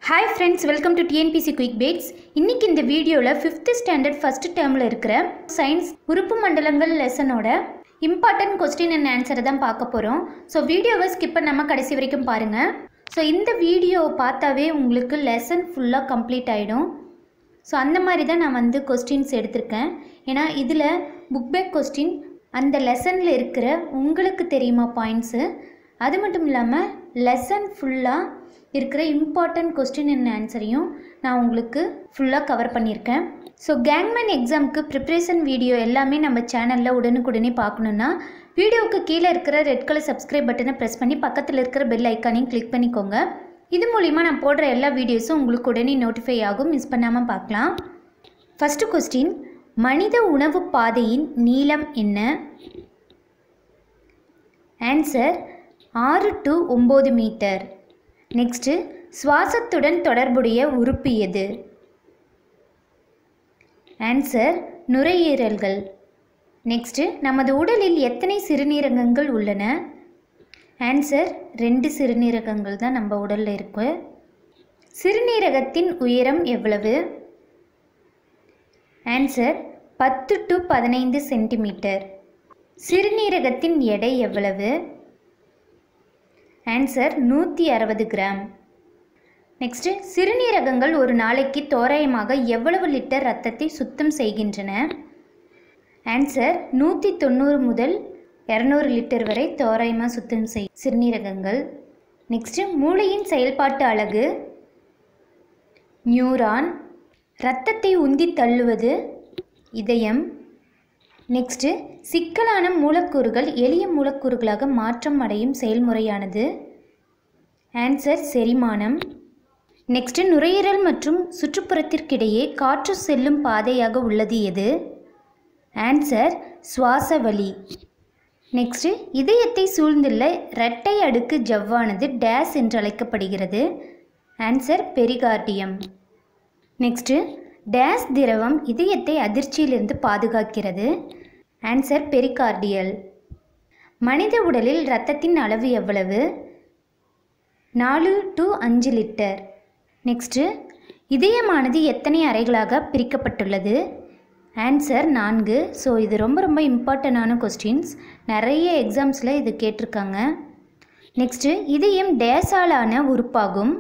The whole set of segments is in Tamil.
hi friends welcome to TNPC quick bites இன்னைக்கு இந்த வீடியோவில் ஃபிஃப்த் ஸ்டாண்டர்ட் ஃபர்ஸ்ட் டேர்மில் இருக்கிற சயின்ஸ் உறுப்பு மண்டலங்கள் லெசனோட இம்பார்ட்டன்ட் கொஸ்டின் அண்ட் ஆன்சரை தான் பார்க்க போகிறோம் ஸோ வீடியோவை ஸ்கிப் பண்ணாமல் கடைசி வரைக்கும் பாருங்கள் ஸோ இந்த வீடியோவை பார்த்தாவே உங்களுக்கு லெசன் ஃபுல்லாக கம்ப்ளீட் ஆகிடும் ஸோ அந்த மாதிரி தான் நான் வந்து கொஸ்டின்ஸ் எடுத்திருக்கேன் ஏன்னா இதில் புக் பேக் கொஸ்டின் அந்த லெசனில் இருக்கிற உங்களுக்கு தெரியுமா பாயிண்ட்ஸு அது மட்டும் இல்லாமல் லெசன் ஃபுல்லாக இருக்கிற இம்பார்ட்டன்ட் கொஸ்டின் அண்ட் ஆன்சரையும் நான் உங்களுக்கு ஃபுல்லாக கவர் பண்ணியிருக்கேன் ஸோ கேங்மேன் எக்ஸாமுக்கு ப்ரிப்ரேஷன் வீடியோ எல்லாமே நம்ம சேனலில் உடனுக்குடனே பார்க்கணுன்னா வீடியோவுக்கு கீழே இருக்கிற ரெட் கலர் சப்ஸ்கிரைப் பட்டனை ப்ரெஸ் பண்ணி பக்கத்தில் இருக்கிற பெல் ஐக்கானையும் கிளிக் பண்ணிக்கோங்க இது மூலிமா நான் போடுற எல்லா வீடியோஸும் உங்களுக்கு உடனே நோட்டிஃபை ஆகும் மிஸ் பண்ணாமல் பார்க்கலாம் ஃபஸ்ட்டு கொஸ்டின் மனித உணவு பாதையின் நீளம் என்ன ஆன்சர் ஆறு டு ஒம்பது மீட்டர் நெக்ஸ்ட்டு சுவாசத்துடன் தொடர்புடைய உறுப்பு எது ஆன்சர் நுரையீரல்கள் நெக்ஸ்ட்டு நமது உடலில் எத்தனை சிறுநீரகங்கள் உள்ளன ஆன்சர் ரெண்டு சிறுநீரகங்கள் தான் நம்ம உடலில் இருக்கு சிறுநீரகத்தின் உயரம் எவ்வளவு ஆன்சர் பத்து டு பதினைந்து சென்டிமீட்டர் சிறுநீரகத்தின் எடை எவ்வளவு ஆன்சர் நூற்றி அறுபது கிராம் நெக்ஸ்ட்டு சிறுநீரகங்கள் ஒரு நாளைக்கு தோராயமாக எவ்வளவு லிட்டர் ரத்தத்தை சுத்தம் செய்கின்றன ஆன்சர் நூற்றி தொண்ணூறு முதல் இரநூறு லிட்டர் வரை தோராயமாக சுத்தம் செய் சிறுநீரகங்கள் நெக்ஸ்ட்டு மூளையின் செயல்பாட்டு அலகு நியூரான் இரத்தத்தை உந்தி தள்ளுவது இதயம் நெக்ஸ்ட்டு சிக்கலான மூலக்கூறுகள் எளிய மூலக்கூறுகளாக மாற்றம் அடையும் செயல்முறையானது ஆன்சர் செரிமானம் நெக்ஸ்ட்டு நுரையீரல் மற்றும் சுற்றுப்புறத்திற்கிடையே காற்று செல்லும் பாதையாக உள்ளது எது ஆன்சர் சுவாச வழி நெக்ஸ்ட்டு இதயத்தை சூழ்ந்துள்ள இரட்டை அடுக்கு ஜவ்வானது டேஸ் என்று அழைக்கப்படுகிறது ஆன்சர் பெரிகார்டியம் நெக்ஸ்ட்டு டேஸ் திரவம் இதயத்தை அதிர்ச்சியிலிருந்து பாதுகாக்கிறது ஆன்சர் பெரிகார்டியல் மனித உடலில் இரத்தத்தின் அளவு எவ்வளவு நாலு டு அஞ்சு லிட்டர் நெக்ஸ்ட்டு இதயமானது எத்தனை அறைகளாக பிரிக்கப்பட்டுள்ளது ஆன்சர் நான்கு ஸோ இது ரொம்ப ரொம்ப இம்பார்ட்டண்டான கொஸ்டின்ஸ் நிறைய எக்ஸாம்ஸில் இது கேட்டிருக்காங்க நெக்ஸ்ட்டு இதயம் டேஸாலான உறுப்பாகும்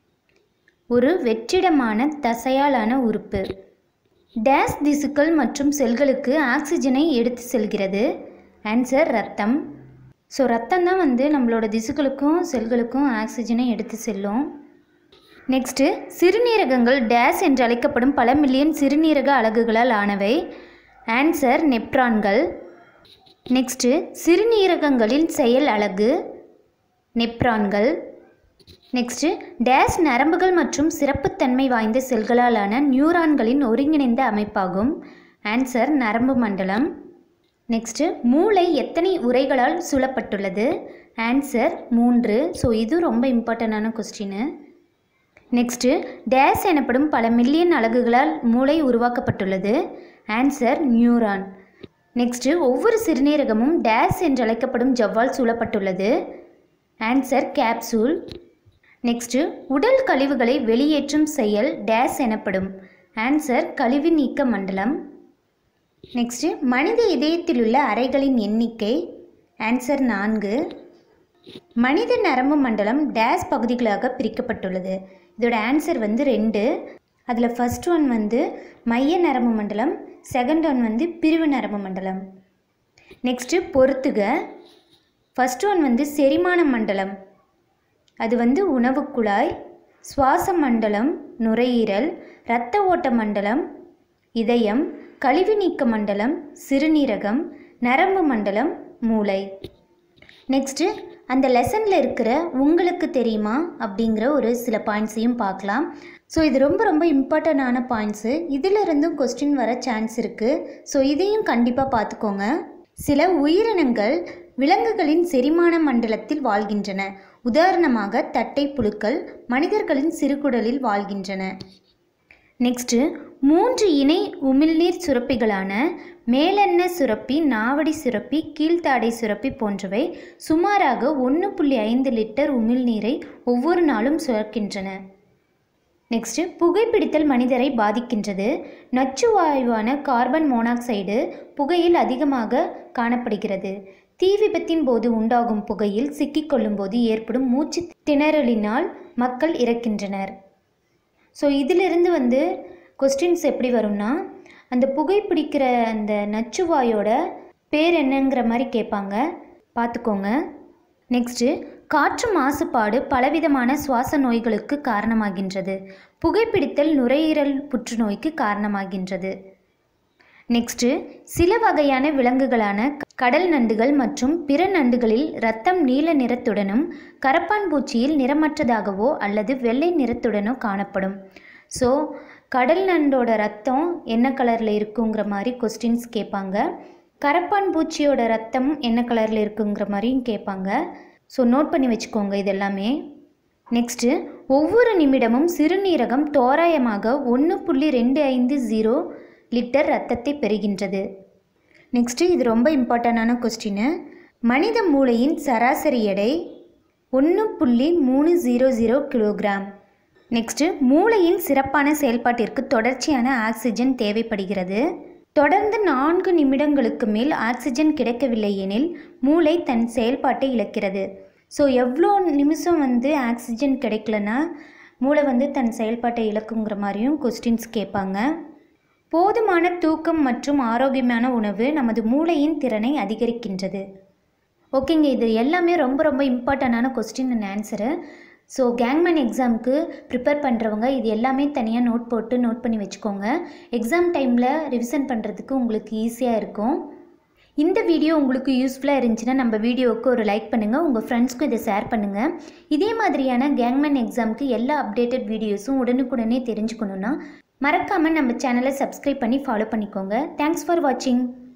ஒரு வெற்றிடமான தசையாலான உறுப்பு டேஸ் திசுக்கள் மற்றும் செல்களுக்கு ஆக்சிஜனை எடுத்து செல்கிறது ஆன்சர் ரத்தம் ஸோ ரத்தம் தான் வந்து நம்மளோட திசுக்களுக்கும் செல்களுக்கும் ஆக்சிஜனை எடுத்து செல்லும் நெக்ஸ்ட்டு சிறுநீரகங்கள் டேஸ் என்று அழைக்கப்படும் பல மில்லியன் சிறுநீரக அலகுகளால் ஆனவை ஆன்சர் நெப்ரான்கள் நெக்ஸ்ட்டு சிறுநீரகங்களின் செயல் அலகு நெப்ரான்கள் நெக்ஸ்ட்டு டேஸ் நரம்புகள் மற்றும் சிறப்புத்தன்மை வாய்ந்த செல்களாலான நியூரான்களின் ஒருங்கிணைந்த அமைப்பாகும் ஆன்சர் நரம்பு மண்டலம் நெக்ஸ்ட்டு மூளை எத்தனை உரைகளால் சூழப்பட்டுள்ளது ஆன்சர் மூன்று ஸோ இது ரொம்ப இம்பார்ட்டண்டான கொஸ்டின் நெக்ஸ்ட்டு டேஸ் எனப்படும் பல மில்லியன் அலகுகளால் மூளை உருவாக்கப்பட்டுள்ளது ஆன்சர் நியூரான் நெக்ஸ்ட்டு ஒவ்வொரு சிறுநீரகமும் டேஸ் என்று அழைக்கப்படும் ஜவ்வால் சூழப்பட்டுள்ளது ஆன்சர் கேப்சூல் நெக்ஸ்ட்டு உடல் கழிவுகளை வெளியேற்றும் செயல் டேஸ் எனப்படும் ஆன்சர் கழிவு நீக்க மண்டலம் நெக்ஸ்ட்டு மனித இதயத்தில் உள்ள அறைகளின் எண்ணிக்கை ஆன்சர் நான்கு மனித நரம்பு மண்டலம் டேஸ் பகுதிகளாக பிரிக்கப்பட்டுள்ளது இதோட ஆன்சர் வந்து ரெண்டு அதில் ஃபஸ்ட் ஒன் வந்து மைய நரம்பு மண்டலம் செகண்ட் ஒன் வந்து பிரிவு நரம்பு மண்டலம் நெக்ஸ்ட்டு பொறுத்துக ஃபஸ்ட் ஒன் வந்து செரிமான மண்டலம் அது வந்து உணவு குழாய் சுவாச மண்டலம் நுரையீரல் இரத்த ஓட்ட மண்டலம் இதயம் கழிவு நீக்க மண்டலம் சிறுநீரகம் நரம்பு மண்டலம் மூளை நெக்ஸ்ட்டு அந்த லெசனில் இருக்கிற உங்களுக்கு தெரியுமா அப்படிங்கிற ஒரு சில பாயிண்ட்ஸையும் பார்க்கலாம் ஸோ இது ரொம்ப ரொம்ப இம்பார்ட்டண்டான பாயிண்ட்ஸு இதிலிருந்தும் கொஸ்டின் வர சான்ஸ் இருக்குது ஸோ இதையும் கண்டிப்பாக பார்த்துக்கோங்க சில உயிரினங்கள் விலங்குகளின் செரிமான மண்டலத்தில் வாழ்கின்றன உதாரணமாக தட்டை புழுக்கள் மனிதர்களின் சிறுகுடலில் வாழ்கின்றன நெக்ஸ்ட்டு மூன்று இணை உமிழ்நீர் சுரப்பிகளான மேலெண்ண சுரப்பி நாவடி சுரப்பி கீழ்த்தாடை சுரப்பி போன்றவை சுமாராக ஒன்று புள்ளி ஐந்து லிட்டர் உமிழ்நீரை ஒவ்வொரு நாளும் சுரக்கின்றன நெக்ஸ்ட்டு புகைப்பிடித்தல் மனிதரை பாதிக்கின்றது நச்சு வாயுவான கார்பன் மோனாக்சைடு புகையில் அதிகமாக காணப்படுகிறது தீ விபத்தின் போது உண்டாகும் புகையில் சிக்கிக்கொள்ளும் போது ஏற்படும் மூச்சு திணறலினால் மக்கள் இறக்கின்றனர் ஸோ இதிலிருந்து வந்து கொஸ்டின்ஸ் எப்படி வரும்னா அந்த புகைப்பிடிக்கிற அந்த நச்சுவாயோட பேர் என்னங்கிற மாதிரி கேட்பாங்க பார்த்துக்கோங்க நெக்ஸ்ட்டு காற்று மாசுபாடு பலவிதமான சுவாச நோய்களுக்கு காரணமாகின்றது புகைப்பிடித்தல் நுரையீரல் புற்றுநோய்க்கு காரணமாகின்றது நெக்ஸ்ட்டு சில வகையான விலங்குகளான கடல் நண்டுகள் மற்றும் பிற நண்டுகளில் இரத்தம் நீல நிறத்துடனும் கரப்பான் பூச்சியில் நிறமற்றதாகவோ அல்லது வெள்ளை நிறத்துடனோ காணப்படும் ஸோ கடல் நண்டோட ரத்தம் என்ன கலரில் இருக்குங்கிற மாதிரி கொஸ்டின்ஸ் கேட்பாங்க கரப்பான் பூச்சியோட ரத்தம் என்ன கலரில் இருக்குங்கிற மாதிரியும் கேட்பாங்க ஸோ நோட் பண்ணி வச்சுக்கோங்க இது எல்லாமே நெக்ஸ்ட்டு ஒவ்வொரு நிமிடமும் சிறுநீரகம் தோராயமாக ஒன்று புள்ளி ரெண்டு ஐந்து ஜீரோ லிட்டர் ரத்தத்தை பெறுகின்றது நெக்ஸ்ட்டு இது ரொம்ப இம்பார்ட்டண்டான கொஸ்டின் மனித மூளையின் சராசரி எடை ஒன்று புள்ளி மூணு ஜீரோ ஜீரோ கிலோகிராம் நெக்ஸ்ட்டு மூளையின் சிறப்பான செயல்பாட்டிற்கு தொடர்ச்சியான ஆக்சிஜன் தேவைப்படுகிறது தொடர்ந்து நான்கு நிமிடங்களுக்கு மேல் ஆக்சிஜன் கிடைக்கவில்லை எனில் மூளை தன் செயல்பாட்டை இழக்கிறது ஸோ எவ்வளோ நிமிஷம் வந்து ஆக்சிஜன் கிடைக்கலனா மூளை வந்து தன் செயல்பாட்டை இழக்குங்கிற மாதிரியும் கொஸ்டின்ஸ் கேட்பாங்க போதுமான தூக்கம் மற்றும் ஆரோக்கியமான உணவு நமது மூளையின் திறனை அதிகரிக்கின்றது ஓகேங்க இது எல்லாமே ரொம்ப ரொம்ப இம்பார்ட்டண்டான question and answer so gangman எக்ஸாமுக்கு ப்ரிப்பேர் பண்ணுறவங்க இது எல்லாமே தனியாக நோட் போட்டு நோட் பண்ணி வச்சுக்கோங்க எக்ஸாம் டைமில் ரிவிஷன் பண்ணுறதுக்கு உங்களுக்கு ஈஸியாக இருக்கும் இந்த வீடியோ உங்களுக்கு யூஸ்ஃபுல்லாக இருந்துச்சுன்னா நம்ம வீடியோவுக்கு ஒரு லைக் பண்ணுங்கள் உங்கள் ஃப்ரெண்ட்ஸ்க்கும் இதை ஷேர் பண்ணுங்கள் இதே மாதிரியான கேங்மேன் எக்ஸாமுக்கு எல்லா அப்டேட்டட் வீடியோஸும் உடனுக்குடனே தெரிஞ்சுக்கணுன்னா மறக்காமல் நம்ம சேனலை சப்ஸ்கிரைப் பண்ணி ஃபாலோ பண்ணிக்கோங்க தேங்க்ஸ் ஃபார் வாட்சிங்